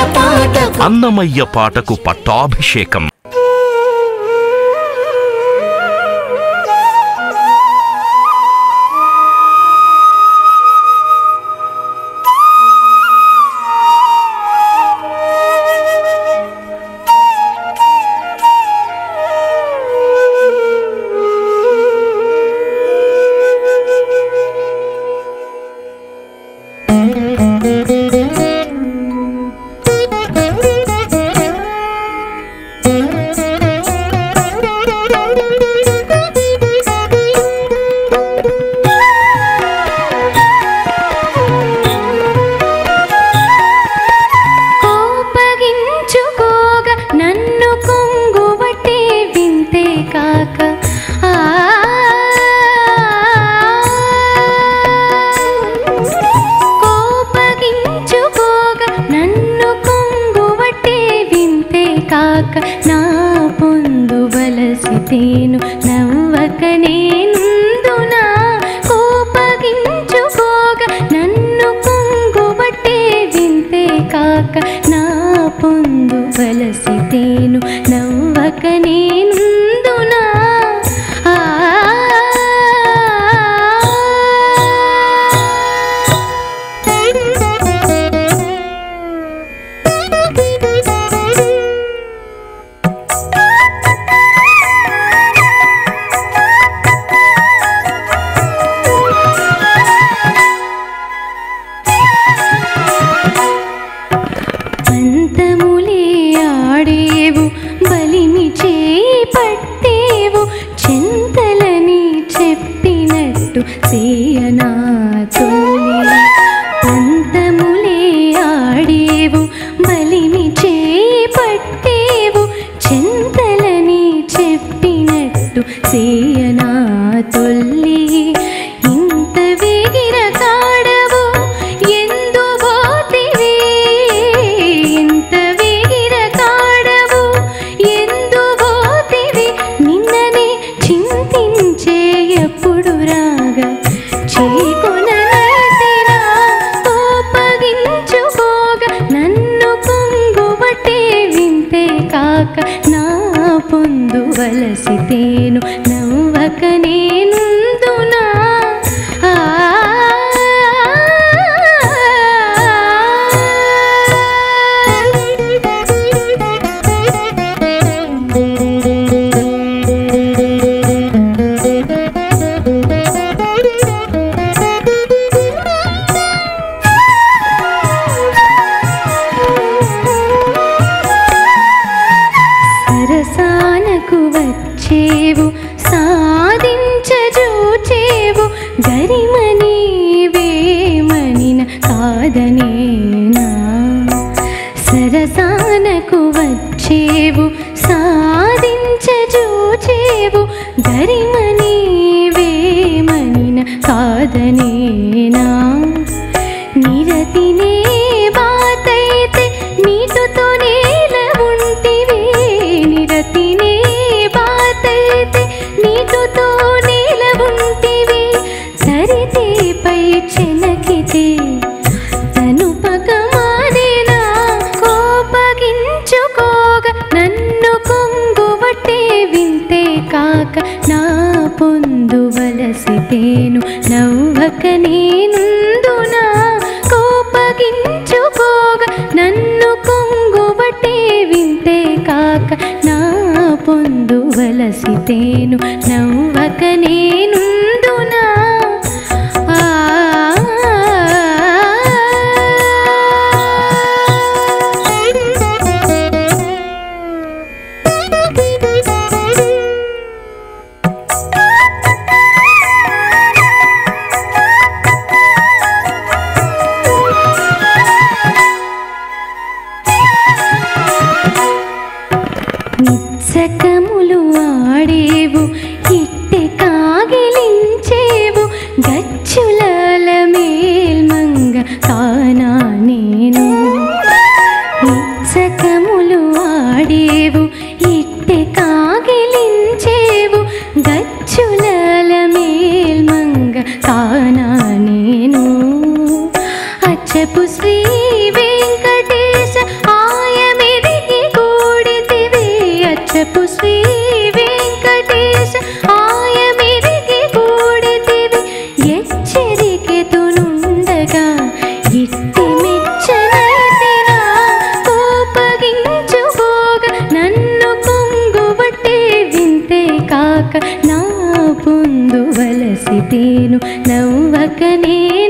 పాటకు అన్నమయ్య పాటకు పట్టాభిషేకం కోపగించుకోగా నన్ను కొంగువటే వింతే కాక ఆ కోపగించుకోగా నన్ను కొంగువటే వింతే కాక నా పొందువలసితేను నవ్వక నేనుందునా కోపగించుకోగా నన్ను కొంగుబట్టే వింతే కాక నా పొందువలసితేను నవ్వక నేనుందునా ఆ పంతములే ఆడేవు బలిమి చేయి పట్టేవు చింతలని చెప్పినట్టు సేయనా తొలి పంతములే ఆడేవు బలిమి చేయి పట్టేవు చింతలని చెప్పినట్టు సేయనా తొల్లి ఇంత వేగిర కాడవు ఎందు పోతివి ఇంత వేగిర కాడవు ఎందు పోతివి నిన్ననే చింతించే ఎప్పుడు రాగా చేకొనతిరా కోపగించుకోగా నన్ను కొంగుబట్టే వింతే కాక నా పొందువలసితేను నవ్వక నేనుందునా ఆ సరసానకు వచ్చేవు సాధించజూచేవు గరిమని వేమనిన కాదనేనా సరసానకు వచ్చేవు సాధించజూచేవు గరిమని వేమనిన కాదనేనా నిరతినే బాతైతే నీటుతో నేల ఉంటివే నిరతినే బాతైతే నీటుతో నేల ఉంటివే సరితేపై చెనకితే తను పగమానేనా కోపగించుకోగా నన్ను కొంగువట్టే వింతే కాక నా పొందువలసితేను నవ్వక నా పొందువలసితేను నవ్వకనే